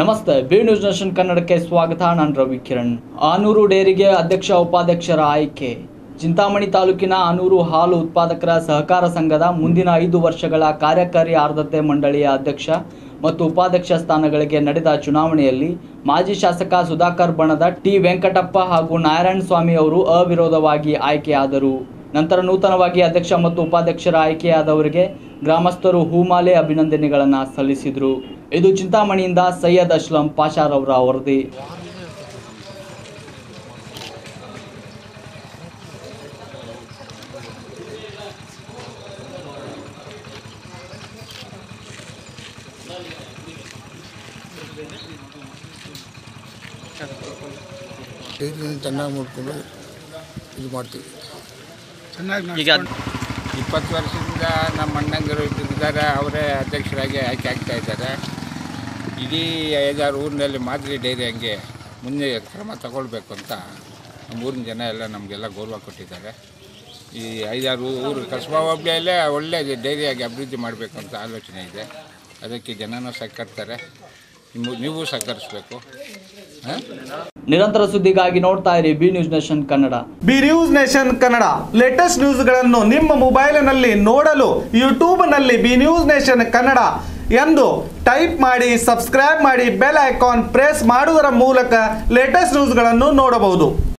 ನಮಸ್ತೆ B news nation ಕನ್ನಡಕ್ಕೆ ಸ್ವಾಗತ ನಾನು ರವಿ ಕಿರಣ್ ಆನೂರು ಡೇರಿಗೆ ಅಧ್ಯಕ್ಷ ಉಪಾಧ್ಯಕ್ಷರ ಆಯ್ಕೆ ಚಿಂತಾಮಣಿ ತಾಲೂಕಿನ ಆನೂರು ಹಾಲು ಉತ್ಪಾದಕರ ಸಹಕಾರ ಸಂಘದ ಮುಂದಿನ ಐದು ವರ್ಷಗಳ ಕಾರ್ಯಕಾರಿ ಆರ್ಧತೆ ಮಂಡಳಿಯ ಅಧ್ಯಕ್ಷ ಮತ್ತು ಉಪಾಧ್ಯಕ್ಷ ಸ್ಥಾನಗಳಿಗೆ ನಡೆದ ಚುನಾವಣೆಯಲ್ಲಿ ಮಾಜಿ ಶಾಸಕ ಸುಧಾಕರ್ ಬಣದ ಟಿ ವೆಂಕಟಪ್ಪ ಹಾಗೂ ನಾರಾಯಣ ಸ್ವಾಮಿ ಅವರು ಅವಿರೋಧವಾಗಿ ಆಯ್ಕೆಯಾದರು ನಂತರ ನೂತನವಾಗಿ ಅಧ್ಯಕ್ಷ ಮತ್ತು ಉಪಾಧ್ಯಕ್ಷರ ಆಯ್ಕೆಯಾದವರಿಗೆ ಗ್ರಾಮಸ್ಥರು ಹೂಮಾಲೆ ಅಭಿನಂದನೆಗಳನ್ನು ಸಲ್ಲಿಸಿದರು ಇದು ಚಿಂತಾಮಣಿಯಿಂದ ಸೈಯದ್ ಅಸ್ಲಂ ಪಾಷಾರವರ ವರದಿ ನೀರನ್ನು ಚೆನ್ನಾಗಿ ನೋಡಿಕೊಂಡು ಇದು ಮಾಡ್ತೀವಿ ಈಗ ಇಪ್ಪತ್ತು ವರ್ಷದಿಂದ ನಮ್ಮ ಅಣ್ಣಂದಿರು ಇದ್ದಾರೆ ಅವರೇ ಅಧ್ಯಕ್ಷರಾಗಿ ಆಯ್ಕೆ ಆಗ್ತಾ ಇದ್ದಾರೆ ಇಡೀ ಐದಾರು ಊರಿನಲ್ಲಿ ಮಾದರಿ ಡೈರಿ ಹಂಗೆ ಮುಂದೆ ಕ್ರಮ ತಗೊಳ್ಬೇಕು ಅಂತ ನಮ್ಮ ಊರಿನ ಜನ ಎಲ್ಲ ನಮಗೆಲ್ಲ ಗೌರವ ಕೊಟ್ಟಿದ್ದಾರೆ ಈ ಐದಾರು ಊರು ಕಸ್ಬಾ ಹೋಬಳಿಯಲ್ಲೇ ಒಳ್ಳೆ ಡೈರಿಯಾಗಿ ಅಭಿವೃದ್ಧಿ ಮಾಡಬೇಕು ಅಂತ ಆಲೋಚನೆ ಇದೆ ಅದಕ್ಕೆ ಜನನೂ ಸಹಕರಿಸ್ತಾರೆ ನೀವು ನೀವು ಸಹಕರಿಸ್ಬೇಕು ಹಾಂ ನಿರಂತರ ಸುದ್ದಿಗಾಗಿ ನೋಡ್ತಾ ಇರಿ B news nation Kannada B news nation Kannada latest ನ್ಯೂಸ್ಗಳನ್ನು ನಿಮ್ಮ ಮೊಬೈಲಿನಲ್ಲಿ ನೋಡಲು ಯೂಟ್ಯೂಬ್ನಲ್ಲಿ ಬಿ ನ್ಯೂಸ್ ನೇಷನ್ ಕನ್ನಡ ಎಂದು ಟೈಪ್ ಮಾಡಿ ಸಬ್ಸ್ಕ್ರೈಬ್ ಮಾಡಿ ಬೆಲ್ ಐಕಾನ್ ಪ್ರೆಸ್ ಮಾಡುವುದರ ಮೂಲಕ ಲೇಟೆಸ್ಟ್ ನ್ಯೂಸ್ಗಳನ್ನು ನೋಡಬಹುದು